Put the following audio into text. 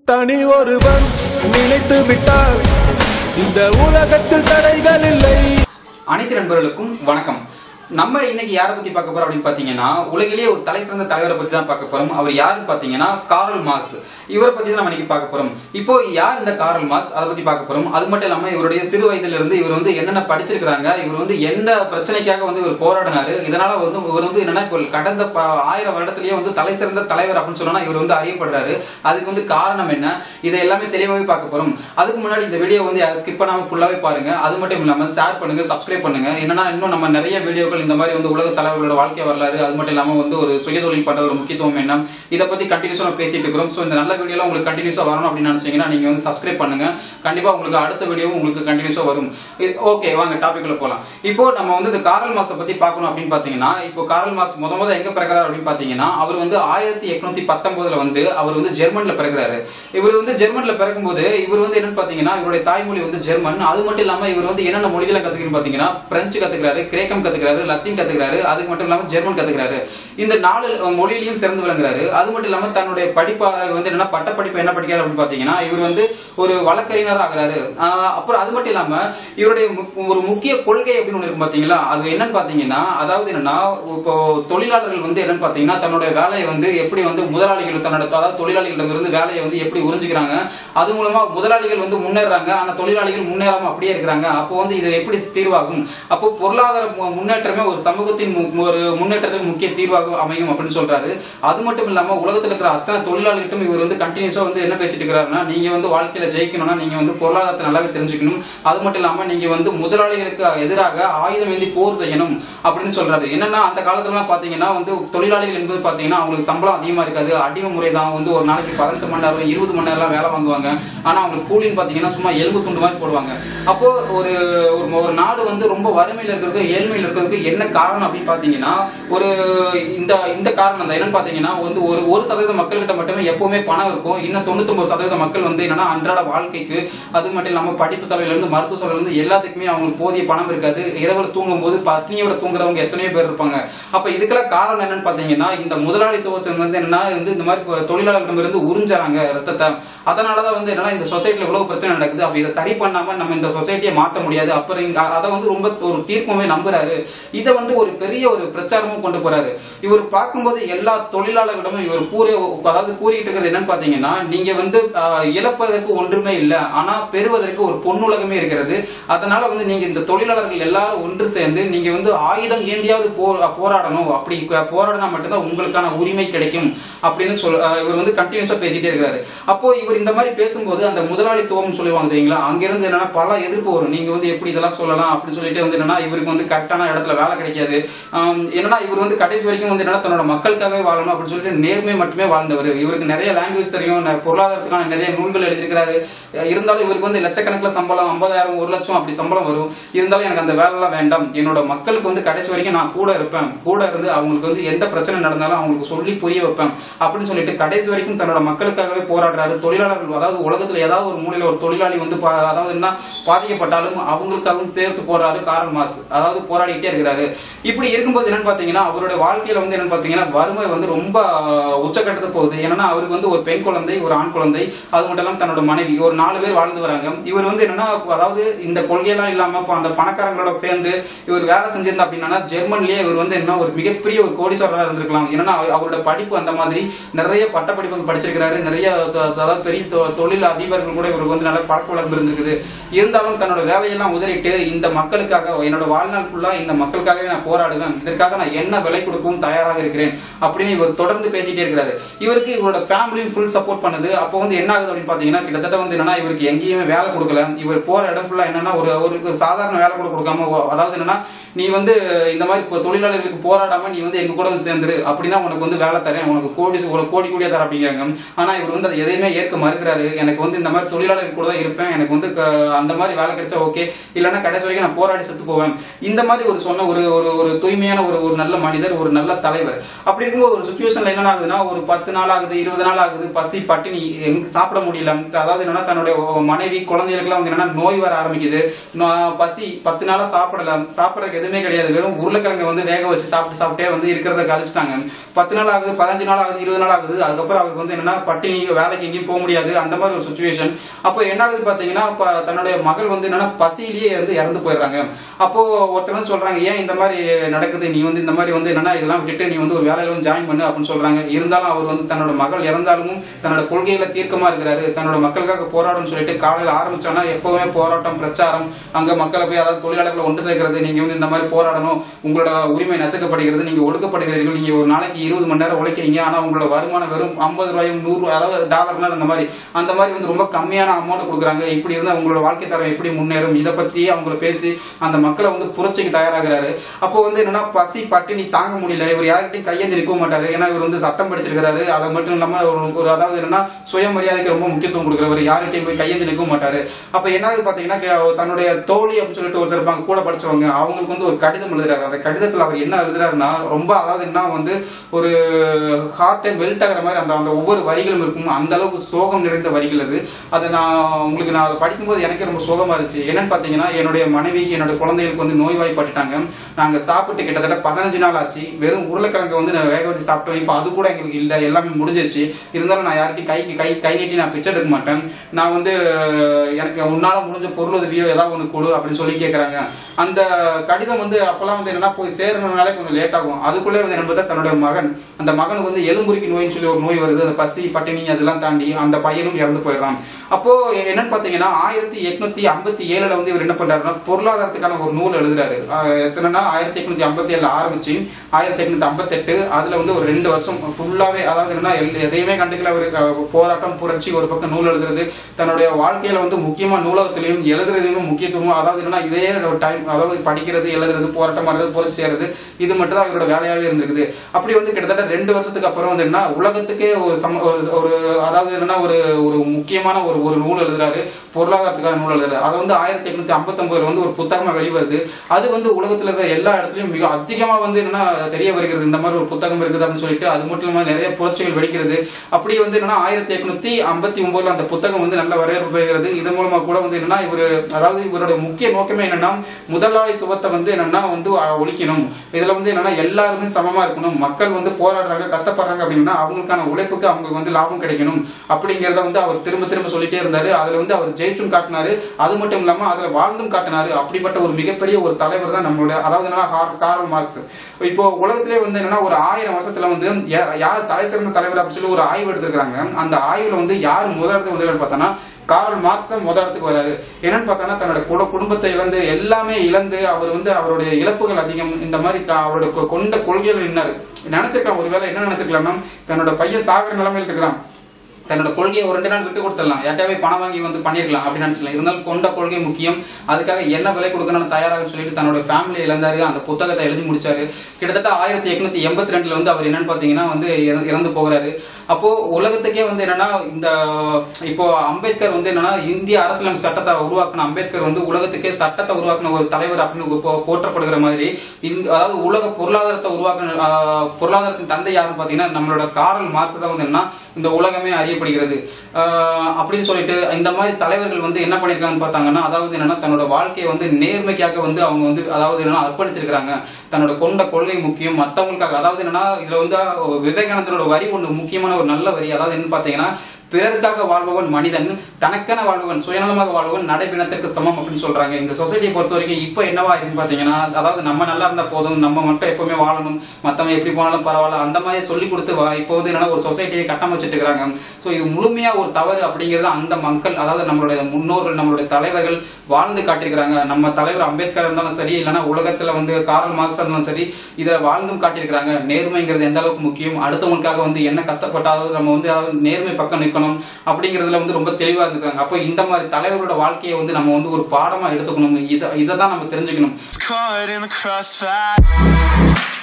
தனி ஒருவன் நினைத்து விட்டால் இந்த உலகத்தில் தடைகள் இல்லை அனைத்து நண்பர்களுக்கும் வணக்கம் நம்ம இன்னைக்கு யாரை பத்தி பார்க்க போறோம் அப்படின்னு பாத்தீங்கன்னா உலகிலேயே ஒரு தலை சிறந்த தலைவரை பத்தி தான் பார்க்க போறோம் அவர் யாருன்னு பாத்தீங்கன்னா காரல் மார்க்ஸ் இவரை பத்தி தான் நம்ம இன்னைக்கு பார்க்க போறோம் இப்போ யார் இந்த காரல் மார்க்ஸ் அதை பத்தி பார்க்க போறோம் அது மட்டும் இல்லாம இவருடைய சிறு வயதுல இருந்து இவர் வந்து என்னென்ன படிச்சிருக்காங்க இவர் வந்து எந்த பிரச்சனைக்காக வந்து இவர் போராடினாரு இதனால வந்து இவர் வந்து என்னன்னா இப்போ கடந்த ப- ஆயிரம் வருடத்திலேயே வந்து தலை சிறந்த தலைவர் அப்படின்னு சொன்னா இவர் வந்து அறியப்படுறாரு அதுக்கு வந்து காரணம் என்ன இதை எல்லாமே தெளிவாகவே பார்க்க போறோம் அதுக்கு முன்னாடி இந்த வீடியோ வந்து யாரும் ஸ்கிப் பண்ணாம ஃபுல்லாவே பாருங்க அது மட்டும் இல்லாம ஷேர் பண்ணுங்க சப்ஸ்கிரைப் பண்ணுங்க என்னன்னா இன்னும் நம்ம நிறைய வீடியோக்கள் இந்த மாதிரி வந்து உலக தலைவர்களோட வாழ்க்கை வரலாறு அது மட்டும் இல்லாம வந்து ஒரு சுயதொழில் பண்றதோட முக்கியத்துவம் என்ன இதை பத்தி கண்டினியூஸா பேசிட்டு இருக்கிறோம் சோ இந்த நல்ல வீடியோலாம் உங்களுக்கு கண்டினியூஸா வரணும் அப்படின்னு நினைச்சீங்கன்னா நீங்க வந்து சப்ஸ்கிரைப் பண்ணுங்க கண்டிப்பா உங்களுக்கு அடுத்த வீடியோவும் உங்களுக்கு கண்டினியூஸா வரும் ஓகே வாங்க டாபிக்ல போலாம் இப்போ நம்ம வந்து இந்த காரல் மார்க்ஸை பத்தி பார்க்கணும் அப்படின்னு பாத்தீங்கன்னா இப்போ காரல் மார்க்ஸ் முத முத எங்க பிறகுறாரு அப்படின்னு பாத்தீங்கன்னா அவர் வந்து ஆயிரத்தி எட்நூத்தி பத்தொன்பதுல வந்து அவர் வந்து ஜெர்மன்ல பிறகுறாரு இவர் வந்து ஜெர்மன்ல பிறக்கும்போது இவர் வந்து என்னன்னு பாத்தீங்கன்னா இவருடைய தாய்மொழி வந்து ஜெர்மன் அது மட்டும் இல்லாம இவர் வந்து என்னென்ன மொழிகளை கத்துக்கணும் பாத்தீங்கன்னா பிரெஞ்சு கத்துக்கிறாரு கிரேக்கம் கத்துக்கிறாரு லத்தீன் கத்துக்கிறாரு அதுக்கு மட்டும் இல்லாம ஜெர்மன் கத்துக்கிறாரு இந்த நாலு மொழியிலையும் சிறந்து விளங்குறாரு அது மட்டும் இல்லாம தன்னுடைய படிப்பாக வந்து என்னன்னா பட்டப்படிப்பு என்ன படிக்கிறார் அப்படின்னு பாத்தீங்கன்னா இவர் வந்து ஒரு வழக்கறிஞர் ஆகிறாரு ஆஹ் அப்புறம் அது மட்டும் இல்லாம இவருடைய மு- ஒரு முக்கிய கொள்கை அப்படின்னு ஒண்ணு இருக்கு பாத்தீங்களா அது என்னன்னு பாத்தீங்கன்னா அதாவது என்னன்னா இப்போ தொழிலாளர்கள் வந்து என்னன்னு பாத்தீங்கன்னா தன்னுடைய வேலையை வந்து எப்படி வந்து முதலாளிகள் தன்னோட அதாவது தொழிலாளிகளிடம் இருந்து வேலையை வந்து எப்படி உறிஞ்சுக்கிறாங்க அது மூலமா முதலாளிகள் வந்து முன்னேறாங்க ஆனா தொழிலாளிகள் முன்னேறாம அப்படியே இருக்கிறாங்க அப்போ வந்து இது எப்படி தீர்வாகும் அப்போ பொருளாதார மு- முன்னேற்றமே ஒரு சமூகத்தின் மு- ஒரு முன்னேற்றத்துக்கு முக்கிய தீர்வாக அமையும் அப்படின்னு சொல்றாரு அது மட்டும் இல்லாம உலகத்துல இருக்கிற அத்தனை தொழிலாளிகிட்டும் இவர் வந்து கண்டினியூஸா வந்து என்ன பேசிட்டு இருக்கிறாருன்னா நீங்க வந்து வாழ்க்கையில ஜெயிக்கணும்னா நீங்க வந்து பொருளாதாரத்தை நல்லாவே தெரிஞ்சுக்கணும் அது மட்டும் இல்லாம நீங்க வந்து முதலாளிகளுக்கு எதிராக ஆயுதம் ஏந்தி போர் செய்யணும் அப்படின்னு சொல்றாரு என்னன்னா அந்த காலத்துல பாத்தீங்கன்னா வந்து தொழிலாளிகள் என்பது பாத்தீங்கன்னா அவங்களுக்கு சம்பளம் அதிகமா இருக்காது அடிமை முறை தான் வந்து ஒரு நாளைக்கு பதினெட்டு மணி நேரம் இருபது மணி நேரம் வேலை வாங்குவாங்க ஆனா அவங்களுக்கு கூலின்னு பாத்தீங்கன்னா சும்மா எலும்பு துண்டு மாதிரி போடுவாங்க அப்போ ஒரு ஒரு ஒரு நாடு வந்து ரொம்ப வறுமையில இருக்கிறதுக்கு ஏழ்மையில இருக்கிறதுக்கு என்ன காரணம் அப்படின்னு பாத்தீங்கன்னா ஒரு இந்த இந்த காரணம் தான் என்னன்னு பாத்தீங்கன்னா வந்து ஒரு ஒரு சதவீத மக்கள்கிட்ட மட்டுமே எப்பவுமே பணம் இருக்கும் இன்னும் தொண்ணூத்தொன்பது சதவீத மக்கள் வந்து என்னன்னா அன்றாட வாழ்க்கைக்கு அது மட்டும் இல்லாம படிப்பு செலவுல இருந்து மருத்துவ செலவுல இருந்து எல்லாத்துக்குமே அவங்களுக்கு போதிய பணம் இருக்காது இரவுல தூங்கும் போது பட்னியோட தூங்குறவங்க எத்தனையோ பேர் இருப்பாங்க அப்ப இதுக்கெல்லாம் காரணம் என்னன்னு பாத்தீங்கன்னா இந்த முதலாளித்துவத்தின் வந்து என்னன்னா வந்து இந்த மாதிரி இப்போ தொழிலாளர்களிடம் இருந்து உறிஞ்சுறாங்க ரத்தத்தை அதனாலதான் வந்து என்னன்னா இந்த சொசைட்டில இவ்வளவு பிரச்சனை நடக்குது அப்ப இதை சரி பண்ணாம நம்ம இந்த சொசைட்டியை மாத்த முடியாது அப்புறம் இங்க அதை வந்து ரொம்ப ஒரு தீர்க்கமே நம்புறாரு இதை வந்து ஒரு பெரிய ஒரு பிரச்சாரமும் கொண்டு போறாரு இவர் பார்க்கும்போது எல்லா தொழிலாளர்களிடமும் இவர் கூறி அதாவது கூறிட்டு இருக்கிறது என்னன்னு பாத்தீங்கன்னா நீங்க வந்து ஆஹ், இழப்பதற்கு ஒன்றுமே இல்லை ஆனா பெறுவதற்கு ஒரு பொன்னுலகமே இருக்கிறது அதனால வந்து நீங்க இந்த தொழிலாளர்கள் எல்லாரும் ஒன்று சேர்ந்து நீங்க வந்து ஆயுதம் ஏந்தியாவது போர் போராடணும் அப்படி போராடினா மட்டும்தான் உங்களுக்கான உரிமை கிடைக்கும் அப்படின்னு சொல் ஆஹ், இவர் வந்து கண்டினியூஸா பேசிட்டே இருக்கிறாரு அப்போ இவர் இந்த மாதிரி பேசும்போது அந்த முதலாளித்துவம் சொல்லுவாங்க தெரியுங்களா அங்கிருந்து என்னன்னா பல எதிர்ப்பு வரும் நீங்க வந்து எப்படி இதெல்லாம் சொல்லலாம் அப்படின்னு சொல்லிட்டு வந்து என்னன்னா இவருக்கு வந்து கரெக்டான இடத்துல வேலை கிடைக்காது ஆம், என்னன்னா இவர் வந்து கடைசி வரைக்கும் வந்து என்னன்னா தன்னோட மக்களுக்காகவே வாழணும் அப்படின்னு சொல்லிட்டு நேர்மை மட்டுமே வாழ்ந்தவர் இவருக்கு நிறைய லாங்குவேஜ் தெரியும் ந- பொருளாதாரத்துக்கான நிறைய நூல்கள் எழுதியிருக்கிறாரு அஹ் இருந்தாலும் இவருக்கு வந்து லட்சக்கணக்கில் சம்பளம் ஐம்பதாயிரம் ஒரு லட்சம் அப்படி சம்பளம் வரும் இருந்தாலும் எனக்கு அந்த வேலைலாம் வேண்டாம் என்னோட மக்களுக்கு வந்து கடைசி வரைக்கும் நான் கூட இருப்பேன் கூட இருந்து அவங்களுக்கு வந்து எந்த பிரச்சனை நடந்தாலும் அவங்களுக்கு சொல்லி புரிய வைப்பேன் அப்படின்னு சொல்லிட்டு கடைசி வரைக்கும் தன்னோட மக்களுக்காகவே போராடுறாரு தொழிலாளர்கள் அதாவது உலகத்துல ஏதாவது ஒரு மூலையில ஒரு தொழிலாளி வந்து பா- அதாவது என்ன பாதிக்கப்பட்டாலும் அவங்களுக்காகவும் சேர்த்து போராடு காரல் மார்க்ஸ் அதாவது போராடிக்கிட்டே இருக்கிறாரு இப்படி இருக்கும்போது என்னன்னு பாத்தீங்கன்னா அவருடைய வாழ்க்கையில வந்து என்னன்னு பாத்தீங்கன்னா வறுமை வந்து ரொம்ப ஆஹ், உச்சக்கட்டத்துக்கு போகுது ஏன்னா அவருக்கு வந்து ஒரு பெண் குழந்தை ஒரு ஆண் குழந்தை அது மட்டும் இல்லாம தன்னோட மனைவி ஒரு நாலு பேர் வாழ்ந்து வராங்க இவர் வந்து என்னன்னா அதாவது இந்த கொள்கையெல்லாம் இல்லாம இப்ப அந்த பணக்காரங்களோட சேர்ந்து இவர் வேலை செஞ்சிருந்தா அப்படின்னா ஜெர்மன்லயே இவர் வந்து என்ன ஒரு மிகப்பெரிய ஒரு கோடீஸ்வரரா இருந்திருக்கலாம் ஏன்னா அவ- அவரோட படிப்பு அந்த மாதிரி நிறைய பட்ட படிப்புகள் படிச்சிருக்கிறாரு நிறைய தொ- அதாவது பெரிய தொ- தொழில் அதிபர்கள் கூட இவருக்கு வந்து நல்ல பழக்க வழக்கம் இருந்திருக்குது இருந்தாலும் தன்னோட வேலையெல்லாம் உதறிட்டு இந்த மக்களுக்காக என்னோட வாழ்நாள் ஃபுல்லா இந்த மக்களுக்காகவே நான் போராடுவேன் இதற்காக நான் என்ன விலை கொடுக்கவும் தயாராக இருக்கிறேன் அப்படின்னு இவர் தொடர்ந்து பேசிட்டே இருக்கிறாரு இவருக்கு இவரோட ஃபேமிலியும் ஃபுல் சப்போர்ட் பண்ணுது அப்போ வந்து என்ன ஆகுது அப்படின்னு பாத்தீங்கன்னா கிட்டத்தட்ட வந்து என்னன்னா இவருக்கு எங்கேயுமே வேலை கொடுக்கல இவர் போற இடம் ஃபுல்லா என்னன்னா ஒரு ஒரு சாதாரண வேலை கூட கொடுக்காம ஓ- அதாவது என்னன்னா நீ வந்து இந்த மாதிரி இப்போ தொழிலாளர்களுக்கு போராடாம நீ வந்து எங்க கூட வந்து சேர்ந்துரு அப்படின்னா உனக்கு வந்து வேலை தரேன் உனக்கு கோடி உனக்கு கோடி கோடியா தர அப்படிங்கிறாங்க ஆனா இவர் வந்து அதை எதையுமே ஏற்க மறுக்கிறாரு எனக்கு வந்து இந்த மாதிரி தொழிலாளர்கள் கூட தான் இருப்பேன் எனக்கு வந்து க- அந்த மாதிரி வேலை கிடைச்சா ஓகே இல்லைன்னா கடைசி வரைக்கும் நான் போராடி செத்து போவேன் இந்த மாதிரி ஒரு சொன்ன ஒரு ஒரு ஒரு தூய்மையான ஒரு ஒரு நல்ல மனிதர் ஒரு நல்ல தலைவர் அப்படி இருக்கும்போது ஒரு சுச்சுவேஷன்ல என்ன ஆகுதுன்னா ஒரு பத்து நாள் ஆகுது இருபது நாள் ஆகுது பசி பட்டினி எங்க சாப்பிட முடியல அதாவது என்னன்னா தன்னுடைய மனைவி குழந்தைகளுக்குலாம் வந்து என்னன்னா நோய் வர ஆரம்பிக்குது நோ- பசி பத்து நாளா சாப்பிடல சாப்பிடறதுக்கு எதுவுமே கிடையாது வெறும் உருளைக்கிழங்க வந்து வேக வச்சு சாப்பிட்டு சாப்பிட்டே வந்து இருக்கிறத கழிச்சிட்டாங்க பத்து நாள் ஆகுது பதினஞ்சு நாள் ஆகுது இருபது நாள் ஆகுது அதுக்கப்புறம் அவருக்கு வந்து என்னன்னா பட்டினி வேலைக்கு எங்கேயும் போக முடியாது அந்த மாதிரி ஒரு சுச்சுவேஷன் அப்போ என்ன ஆகுது பாத்தீங்கன்னா அப்ப தன்னுடைய மகள் வந்து என்னன்னா பசியிலேயே வந்து இறந்து போயிடுறாங்க அப்போ ஒருத்தர் வந்து சொல்றாங்க ஏன் இந்த மாதிரி நடக்குது நீ வந்து இந்த மாதிரி வந்து என்னன்னா இதெல்லாம் விட்டுட்டு நீ வந்து ஒரு வேலையில வந்து ஜாயின் பண்ணு அப்படின்னு சொல்றாங்க இருந்தாலும் அவர் வந்து தன்னோட மகள் இறந்தாலும் தன்னோட கொள்கையில தீர்க்கமா இருக்கிறாரு தன்னோட மக்களுக்காக போராடணும்னு சொல்லிட்டு காலையில ஆரம்பிச்சோன்னா எப்பவுமே போராட்டம் பிரச்சாரம் அங்க மக்களை போய் அதாவது தொழிலாளர்களை ஒன்று சேர்க்கிறது நீங்க வந்து இந்த மாதிரி போராடணும் உங்களோட உரிமை நசுக்கப்படுகிறது நீங்க ஒடுக்கப்படுகிறீர்கள் நீங்க ஒரு நாளைக்கு இருபது மணி நேரம் உழைக்கிறீங்க ஆனா உங்களோட வருமானம் வெறும் ஐம்பது ரூபாயும் நூறு ரூபாய், அதாவது டாலர்னால் அந்த மாதிரி அந்த மாதிரி வந்து ரொம்ப கம்மியான அமௌண்ட் கொடுக்குறாங்க இப்படி இருந்தா உங்களோட வாழ்க்கை தரம் எப்படி முன்னேறும் இதை பத்தி அவங்கள பேசி அந்த மக்களை வந்து புரட்சிக்கு தயாராகிறாரு அப்போ வந்து என்னன்னா பசி பட்டினி தாங்க முடியல இவர் யார்கிட்டயும் கையேந்தி நிற்க மாட்டாரு ஏன்னா இவர் வந்து சட்டம் படிச்சிருக்காரு அது மட்டும் இல்லாம ஒரு ஒரு அதாவது என்னன்னா சுயமரியாதைக்கு ரொம்ப முக்கியத்துவம் கொடுக்குறவர் யார்கிட்டயும் போய் கையேந்தி நிற்க மாட்டாரு அப்ப என்ன ஆகுது பாத்தீங்கன்னா கே- தன்னுடைய தோழி அப்படின்னு சொல்லிட்டு ஒருத்தர் இருப்பாங்க கூட படிச்சவங்க அவங்களுக்கு வந்து ஒரு கடிதம் எழுதுறாரு அந்த கடிதத்துல அவர் என்ன எழுதுறாருன்னா ரொம்ப அதாவது என்ன வந்து ஒரு ஹார்ட்டை மெல்ட் ஆகிற மாதிரி அந்த அந்த ஒவ்வொரு வரிகளும் இருக்கும் அந்த அளவுக்கு சோகம் நிறைந்த வரிகள் அது அதை நான் உங்களுக்கு நான் அதை படிக்கும்போது எனக்கே ரொம்ப சோகமா இருந்துச்சு என்னன்னு பாத்தீங்கன்னா என்னுடைய மனைவி என்னோட குழந்தைகளுக்கு வந்து நோய்வாய்ப்பட்டுட்டாங்க நாங்க சாப்பிட்டு கிட்டத்தட்ட பதினஞ்சு நாள் ஆச்சு வெறும் உருளைக்கிழங்கு வந்து நான் வேக வச்சு சாப்பிட்டோம் இப்போ அது கூட எங்களுக்கு இல்ல எல்லாமே முடிஞ்சிருச்சு இருந்தாலும் நான் யார்கிட்டயும் கைக்கு கை கை நீட்டி நான் பிச்சை எடுக்க மாட்டேன் நான் வந்து அஹ், எனக்கு உன்னால முடிஞ்ச பொருள் உதவியோ ஏதாவது ஒன்று கொடு அப்படின்னு சொல்லி கேட்கறாங்க அந்த கடிதம் வந்து அப்பெல்லாம் வந்து என்னன்னா போய் சேரணும்னாலே கொஞ்சம் லேட் ஆகும் அதுக்குள்ளே வந்து என்ன பார்த்தா தன்னுடைய மகன் அந்த மகனுக்கு வந்து எலும்புரிக்கு நோயின்னு சொல்லி ஒரு நோய் வருது அந்த பசி பட்டினி அதெல்லாம் தாண்டி அந்த பையனும் இறந்து போயிடுறான் அப்போ என்னன்னு பாத்தீங்கன்னா ஆயிரத்தி எட்நூத்தி ஐம்பத்தி ஏழுல வந்து இவர் என்ன பண்றாருன்னா பொருளாதாரத்துக்கான ஒரு நூல் எழுதுறாரு ஆஹ் எத்தனைன்னா ஆயிரத்தி எட்நூத்தி ஐம்பத்தி ஏழுல ஆரம்பிச்சு ஆயிரத்தி எட்நூத்தி ஐம்பத்தெட்டு அதுல வந்து ஒரு ரெண்டு வருஷம் ஃபுல்லாவே அதாவது என்னன்னா எல்- எதையுமே கண்டுக்கல அவர் அஹ், போராட்டம் புரட்சி ஒரு பக்கம் நூல் எழுதுறது தன்னுடைய வாழ்க்கையில வந்து முக்கியமா நூலகத்திலையும் எழுதுறதுக்கும் முக்கியத்துவம் அதாவது என்னன்னா இதே ஒரு டைம் அதாவது படிக்கிறது எழுதுறது போராட்டம் பண்றது புரட்சி செய்யறது இது மட்டும் தான் இவரோட வேலையாவே இருந்திருக்குது அப்படி வந்து கிட்டத்தட்ட ரெண்டு வருஷத்துக்கு அப்புறம் வந்து என்ன உலகத்துக்கே ஒரு சம ஒரு ஒரு அதாவது என்னன்னா ஒரு ஒரு முக்கியமான ஒரு ஒரு நூல் எழுதுறாரு பொருளாதாரத்துக்கான நூல் எழுதுறாரு அது வந்து ஆயிரத்தி எட்நூத்தி ஐம்பத்தி வந்து ஒரு புத்தகமா வெளிவருது அது வந்து உலகத்துல இருக்கிற எல்லா இடத்துலயும் மிக அதிகமா வந்து என்னன்னா தெரிய வருகிறது இந்த மாதிரி ஒரு புத்தகம் இருக்குது அப்படின்னு சொல்லிட்டு அது மட்டும் இல்லாம நிறைய புரட்சிகள் வெடிக்கிறது அப்படி வந்து என்னன்னா ஆயிரத்தி எட்நூத்தி ஐம்பத்தி ஒன்பதுல அந்த புத்தகம் வந்து நல்ல வரவேற்பு பெறுகிறது இது மூலமா கூட வந்து என்னன்னா இவர் அதாவது இவரோட முக்கிய நோக்கமே என்னன்னா முதலாளித்துவத்தை வந்து என்னன்னா வந்து அஹ், ஒழிக்கணும் இதுல வந்து என்னன்னா எல்லாருமே சமமா இருக்கணும் மக்கள் வந்து போராடுறாங்க கஷ்டப்படுறாங்க அப்படின்னா அவங்களுக்கான உழைப்புக்கு அவங்களுக்கு வந்து லாபம் கிடைக்கணும் அப்படிங்கறத வந்து அவர் திரும்ப திரும்ப சொல்லிட்டே இருந்தாரு அதுல வந்து அவர் ஜெயிச்சும் காட்டினாரு அது மட்டும் இல்லாம அதுல வாழ்ந்தும் காட்டினாரு அப்படிப்பட்ட ஒரு மிகப்பெரிய ஒரு தலைவர் தான் நம்மளுடைய அதாவது என்னன்னா ஹார்- கார்ல் மார்க்ஸ் இப்போ உலகத்திலே வந்து என்னன்னா ஒரு ஆயிரம் வருஷத்துல வந்து யா- யார் தலை சிறந்த தலைவர் அப்படின்னு சொல்லி ஒரு ஆய்வு எடுத்திருக்காங்க அந்த ஆய்வுல வந்து யார் முதலிடத்து வந்து பார்த்தோன்னா கார்ல் மார்க்ஸ் தான் முதல் இடத்துக்கு வராரு என்னன்னு பார்த்தோன்னா தன்னோட குட- குடும்பத்தை இழந்து எல்லாமே இழந்து அவர் வந்து அவருடைய இழப்புகள் அதிகம் இந்த மாதிரி த- அவருடைய கொ- கொண்ட கொள்கைகள் நின்னாரு நினைச்சிருக்கான் ஒருவேளை என்ன நினைச்சிருக்கலாம்னா தன்னோட பையன் சாகிற நிலைமையில் இருக்கிறான் தன்னோட கொள்கையை ஒரு ரெண்டு நாள் விட்டு கொடுத்துடலாம் யார்ட்டாவே பணம் வாங்கி வந்து பண்ணிருக்கலாம் அப்படின்னு நினைச்சலாம் இருந்தாலும் கொண்ட கொள்கை முக்கியம் அதுக்காக என்ன விலை கொடுக்கணும்னு தயாராக சொல்லிட்டு தன்னோட ஃபேமிலி இழந்தாரு அந்த புத்தகத்தை எழுதி முடிச்சாரு கிட்டத்தட்ட ஆயிரத்தி எட்நூத்தி எண்பத்தி ரெண்டுல வந்து அவர் என்னன்னு பாத்தீங்கன்னா வந்து இற- இறந்து போகிறாரு அப்போ உலகத்துக்கே வந்து என்னன்னா இந்த இப்போ அம்பேத்கர் வந்து என்னன்னா இந்திய அரசியலமைப்பு சட்டத்தை உருவாக்கின அம்பேத்கர் வந்து உலகத்துக்கே சட்டத்தை உருவாக்கின ஒரு தலைவர் அப்படின்னு போ- போற்றப்படுகிற மாதிரி இந்த அதாவது உலக பொருளாதாரத்தை உருவாக்கின ஆஹ், பொருளாதாரத்தின் தந்தை யாருன்னு பாத்தீங்கன்னா நம்மளோட காரல் மார்க்ஸ் தான் வந்து என்னன்னா இந்த உலகமே அறியப்படுகிறது ஆஹ், அப்படின்னு சொல்லிட்டு இந்த மாதிரி தலைவர்கள் வந்து என்ன பண்ணிருக்காங்கன்னு பார்த்தாங்கன்னா அதாவது என்னன்னா தன்னோட வாழ்க்கையை வந்து நேர்மைக்காக வந்து அவங்க வந்து அதாவது என்னன்னா அர்ப்பணிச்சிருக்காங்க தன்னோட கொண்ட கொள்கை முக்கியம் மத்தவங்களுக்காக அதாவது என்னன்னா இதுல வந்து விவேகானந்தரோட வரி ஒன்று முக்கியமான ஒரு நல்ல வரி அதாவது என்ன பாத்தீங்கன்னா பிறருக்காக வாழ்பவன் மனிதன் தனக்கென வாழ்பவன் சுயநலமாக வாழ்பவன் நடைபிணத்திற்கு சமம் அப்படின்னு சொல்றாங்க இந்த சொசைட்டியை பொறுத்த வரைக்கும் இப்போ என்னவா இருக்குன்னு பாத்தீங்கன்னா அதாவது நம்ம நல்லா இருந்தா போதும் நம்ம மட்டும் எப்பவுமே வாழணும் மத்தவங்க எப்படி போனாலும் பரவாயில்ல அந்த மாதிரி சொல்லி கொடுத்து வா- இப்போ வந்து என்னன்னா ஒரு சொசைட்டியை கட்டமைச்சிட்டு இருக்காங்க சோ இது முழுமையா ஒரு தவறு அப்படிங்கறது அந்த மக்கள் அதாவது நம்மளுடைய முன்னோர்கள் நம்மளுடைய தலைவர்கள் வாழ்ந்து காட்டியிருக்கிறாங்க நம்ம தலைவர் அம்பேத்கர் இருந்தாலும் சரி இல்லைன்னா உலகத்துல வந்து காரல் மார்க்ஸ் இருந்தாலும் சரி இதை வாழ்ந்தும் காட்டியிருக்கிறாங்க நேர்மைங்கிறது எந்த அளவுக்கு முக்கியம் அடுத்தவங்களுக்காக வந்து என்ன கஷ்டப்பட்டாலும் நம்ம வந்து நேர்மை பக்கம் நிற்கணும் அப்படிங்கறதுல வந்து ரொம்ப தெளிவா இருந்திருக்காங்க அப்போ இந்த மாதிரி தலைவரோட வாழ்க்கையை வந்து நம்ம வந்து ஒரு பாடமா எடுத்துக்கணும் இதை இதை தான் நம்ம தெரிஞ்சுக்கணும் Caught in the crossfire.